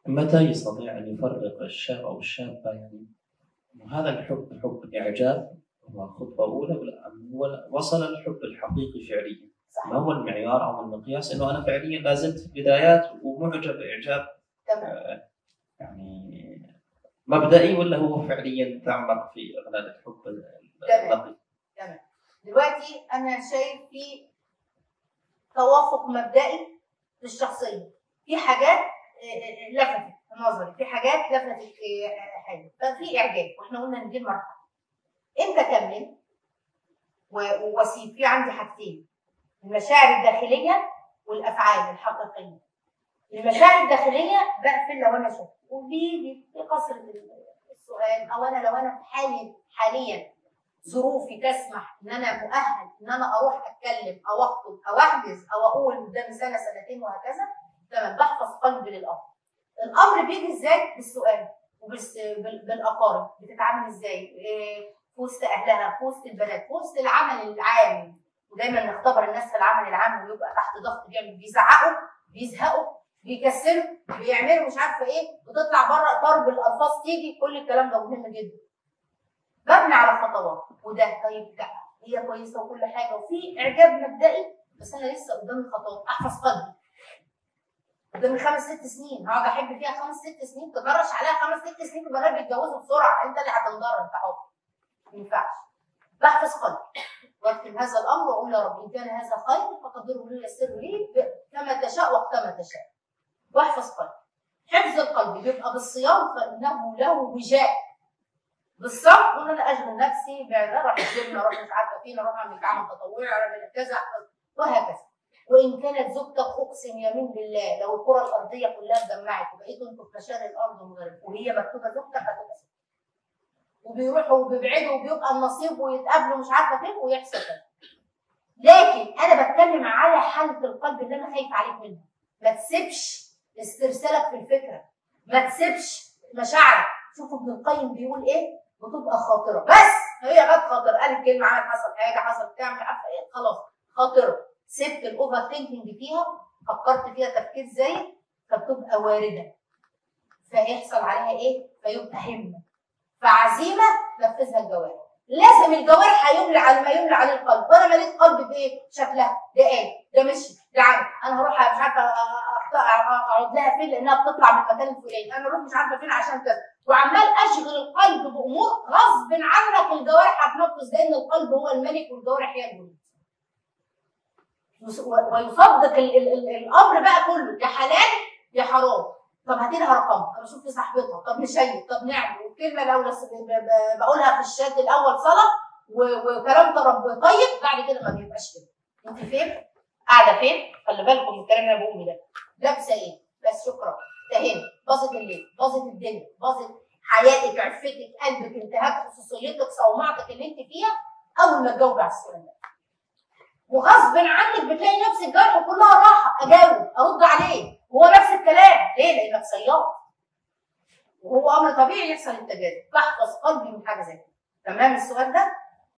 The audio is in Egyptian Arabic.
متى يستطيع أن يفرق الشاب أو الشابة يعني إنه هذا الحب حب إعجاب هو خطوة أولى ولا أم هو وصل الحب الحقيقي فعليا صح ما هو المعيار أو المقياس إنه أنا فعليا لا زلت في البدايات ومعجب إعجاب تمام آه، يعني مبدئي ولا هو فعليا تعمق في إغلال الحب تمام. النقي تمام دلوقتي انا شايف في توافق مبدئي للشخصيه في حاجات آه، آه، لفتت نظري في حاجات لفتت آه، حاجه ففي اعجاب واحنا قلنا ان دي المرحله امتى اكمل و- واسيب في عندي حاجتين المشاعر الداخليه والافعال الحقيقيه المشاعر الداخليه بقفل لو انا شفت وبيجي في قصر السؤال او انا لو انا في حالي حاليا ظروفي تسمح ان انا مؤهل ان انا اروح اتكلم او اخطب او احجز او اقول قدام سنه سنتين وهكذا تمام بحفظ قلبي للامر. الامر بيجي ازاي؟ بالسؤال وبالاقارب بتتعامل ازاي؟ إيه، في وسط اهلها، في وسط البنات، في وسط العمل العام ودايما نختبر الناس في العمل العام ويبقى تحت ضغط بيعمل بيزعقوا بيزهقوا بيكسلوا بيعملوا مش عارفه ايه وتطلع بره اطار بالالفاظ تيجي كل الكلام ده مهم جدا. مبني على خطوات وده طيب لا هي كويسه وكل حاجه وفي اعجاب مبدئي بس انا لسه قدامي خطوات احفظ قلبي قدامي خمس ست سنين هقعد احب فيها خمس ست سنين تجرش عليها خمس ست سنين البنات بيتجوزوا بسرعه انت اللي هتنضر انت حر ما ينفعش بحفظ قلبي واكتب هذا الامر واقول يا رب ان كان هذا خير فقدره لي يسره لي ب- كما تشاء وقتما تشاء واحفظ قلبي حفظ القلب بيبقى بالصيام فانه له وجاء بالصبر وان انا اشغل نفسي بعد اروح الجيم اروح مش عارفه فين اروح اعمل عمل تطوعي اعمل كذا وهكذا وان كانت زوجتك اقسم يمين بالله لو الكره الارضيه كلها اتجمعت وبقيتوا انتوا في مشارق الارض ومغرب وهي مكتوبه زوجتك هتبقى ست. وبيروحوا وبيبعدوا وبيبقى النصيب ويتقابلوا مش عارفه فين ويحصل كده لكن انا بتكلم على حاله القلب اللي انا خايف عليك منها ما تسيبش استرسالك في الفكره ما تسيبش مشاعرك شوفوا ابن القيم بيقول ايه بتبقى خاطره بس هي جت خاطره قالت كلمه عمل حصل حاجه حصل بتاع مش عارفه ايه خلاص خاطره سبت الاوفر ثينكينج فيها فكرت فيها تفكير زايد فبتبقى وارده فيحصل عليها ايه؟ فيبقى همه فعزيمه نفذها الجوارح لازم الجوارح هيملى على ما يملى عليه القلب وانا مليت قلبي بايه؟ شكلها ده ايه؟ ده مشي ده عمل انا هروح مش عارفه أخت- اقعد لها فين لانها بتطلع من المكان الفلاني انا اروح مش عارفه فين عشان كذا وعمال اشغل القلب بامور غصب عنك الجوارح هتنفذ لان القلب هو الملك والجوارح هي الجنود وس- و- ويصدق ال ال ال الامر بقى كله يا حلال يا حرام طب هاتي لها رقم طب اشوف في صاحبتها طب نشيك طب نعمل والكلمه لو لس- ب- ب- بقولها في الشات الاول صلاه و- وكلام طرب طيب بعد كده ما بيبقاش كده انت فين؟ قاعده فين؟ خلي بالكم من الكلام اللي انا بقوله ده لابسه ايه؟ بس شكرا انتهينا باظت الليل باظت الدنيا باظت حياتك عفتك قلبك انتهاك خصوصيتك صومعتك اللي انت فيها اول ما تجاوبي على السؤال ده وغصب عنك بتلاقي نفس الجرح كلها راحه اجاوب ارد عليه هو نفس الكلام ليه؟ لانك صياد وهو امر طبيعي يحصل التجاذب بحفظ قلبي من حاجه زي كده تمام السؤال ده